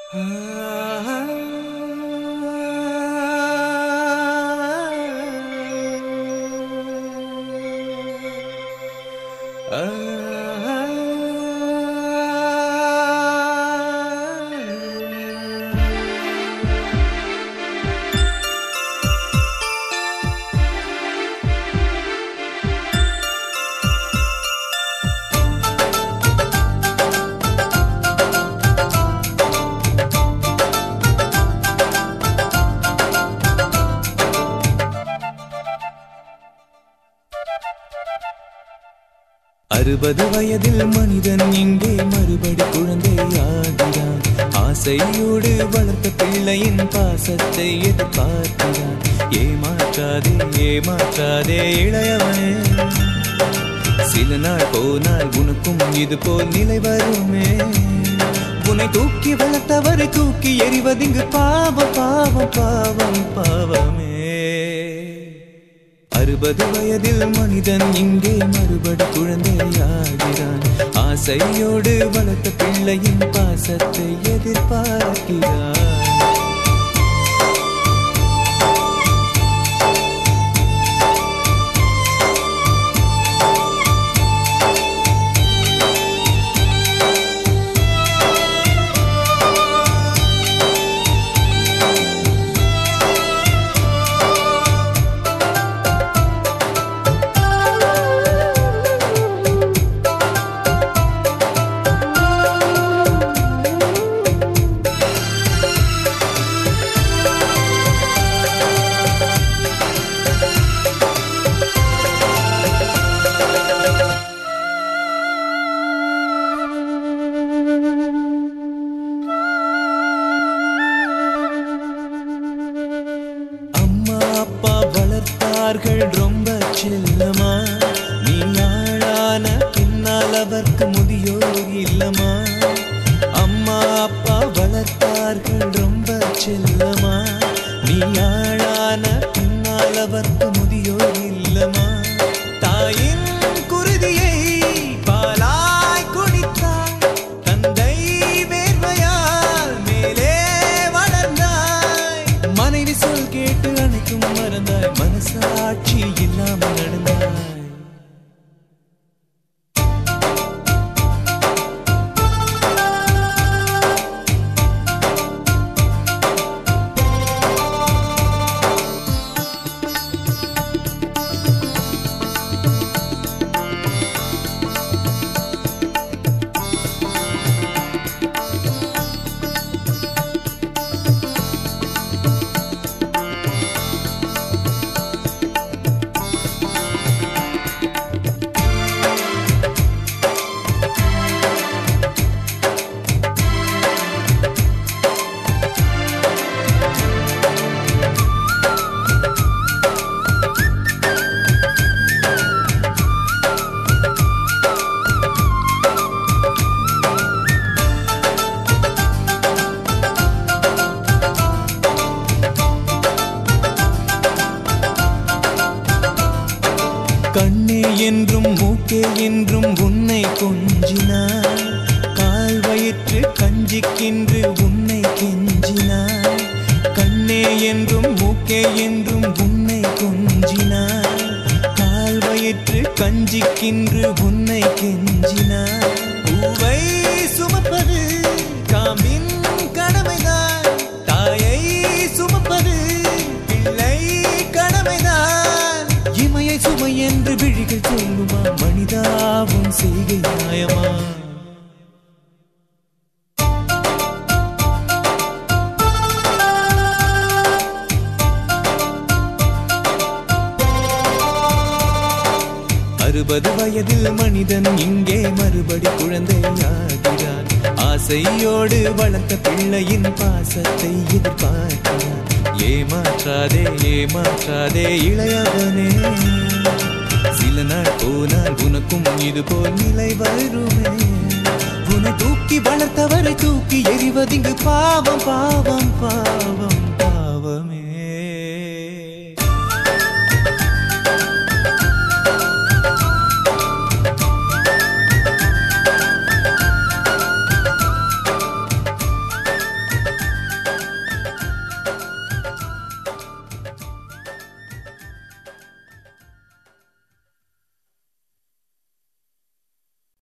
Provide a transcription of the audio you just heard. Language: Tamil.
அறுபது வயதில் மனிதன் இங்கே மறுபடி குழந்தையாகிறான் ஆசையோடு வளர்த்த பிள்ளையின் பாசத்தை எதிர்பார்க்கிறான் ஏமாற்றாதே ஏமாற்றாதே இளையவனே சில நாள் போனால் உனக்கும் இது போல் நிலை வருமே உன்னை தூக்கி வளர்த்தவரை தூக்கி எறிவதிங்கு பாவம் பாவம் பாவம் பாவமே அறுபது வயதில் மனிதன் இங்கே மறுபடி குழந்தையாகிறான் ஆசையோடு வளர்த்த பிள்ளையின் பாசத்தை எதிர்பார்க்கிறான் அம்மா அப்பா வளர்த்தார்கள் ரொம்ப செல்லமா நீ நாளான பின்னால் அவர்க்கு முதியோர் இல்லமா அம்மா அப்பா வளர்த்தார்கள் ரொம்ப செல்லமா நீ நாளான பின்னால் அவர்க்கு முதியோர் இல்லமா தாயின் குருதியை பாலாய் குடித்தாய் தந்தை வேர்வையால் மேலே வளர்ந்தாய் மனைவி சொல் கேட்டு அனைக்கும் மறந்தாய் மனசாட்சி இல்லாமல் நடந்தாய் கண்ணே என்றும் மூக்கே என்றும் உன்னை கொஞ்சினாய் கால் வயிற்று கஞ்சிக்கின்று உன்னை கெஞ்சினாய் கண்ணே என்றும் மூக்கே என்றும் உன்னை கொஞ்சினாய் கால் வயிற்று கஞ்சிக்கின்று உன்னை கெஞ்சினாய் பூவை சுமப்பது காமின் கடமைதான் தாயை சுமப்பது பிள்ளை கடமைதான் இமையை சுமை என்று விழிகள் சொல்லுமா மனிதாவும் செய்கை நியாயமா அறுபது வயதில் மனிதன் இங்கே மறுபடி குழந்தையாகிறான் ஆசையோடு வளர்த்த பிள்ளையின் பாசத்தை எதிர்பார்க்கிறான் ஏமாற்றாதே ஏமாற்றாதே இளையவனே சில நாள் போனால் உனக்கும் இது போல் நிலை வருமே உன்னை தூக்கி வளர்த்தவரை தூக்கி எறிவதிங்கு பாவம் பாவம் பாவம் பாவமே